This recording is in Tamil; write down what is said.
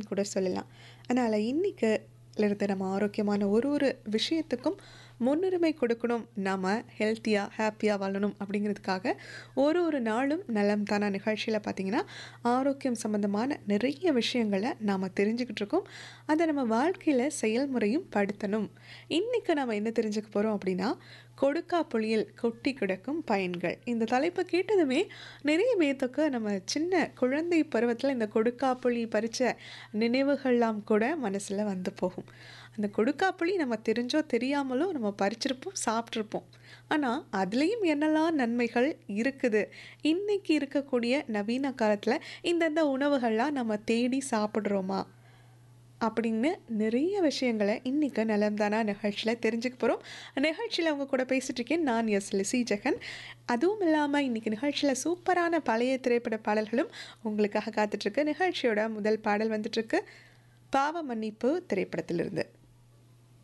அப்படின்னு கூட சொல்லலாம் அதனால் இன்னைக்கு இருந்து நம்ம ஆரோக்கியமான ஒரு ஒரு விஷயத்துக்கும் முன்னுரிமை கொடுக்கணும் நாம் ஹெல்த்தியாக ஹாப்பியாக வாழணும் அப்படிங்கிறதுக்காக ஒரு ஒரு நாளும் நலம் தானா நிகழ்ச்சியில் பார்த்திங்கன்னா ஆரோக்கியம் சம்மந்தமான நிறைய விஷயங்களை நாம் தெரிஞ்சுக்கிட்டு இருக்கோம் அதை நம்ம வாழ்க்கையில் செயல்முறையும் படுத்தணும் இன்றைக்கி நம்ம என்ன தெரிஞ்சுக்க போகிறோம் அப்படின்னா கொடுக்கா புளியில் கொட்டி கிடக்கும் பயன்கள் இந்த தலைப்பை கேட்டதுமே நிறைய பேர்த்துக்கு நம்ம சின்ன குழந்தை பருவத்தில் இந்த கொடுக்காப்புளி பறித்த நினைவுகள்லாம் கூட மனசில் வந்து போகும் அந்த கொடுக்காப்புளி நம்ம தெரிஞ்சோ தெரியாமலோ நம்ம பறிச்சிருப்போம் சாப்பிட்ருப்போம் ஆனால் அதுலேயும் என்னெல்லாம் நன்மைகள் இருக்குது இன்றைக்கி இருக்கக்கூடிய நவீன காலத்தில் இந்தந்த உணவுகள்லாம் நம்ம தேடி சாப்பிட்றோமா அப்படின்னு நிறைய விஷயங்களை இன்றைக்கி நலம்தானா நிகழ்ச்சியில் தெரிஞ்சுக்க போகிறோம் நிகழ்ச்சியில் அவங்க கூட பேசிகிட்டு இருக்கேன் நான் எஸ் லிசி ஜெகன் அதுவும் இல்லாமல் இன்றைக்கி நிகழ்ச்சியில் சூப்பரான பழைய திரைப்பட பாடல்களும் உங்களுக்காக காத்துட்ருக்கு நிகழ்ச்சியோட முதல் பாடல் வந்துட்டுருக்கு பாவ மன்னிப்பு திரைப்படத்திலிருந்து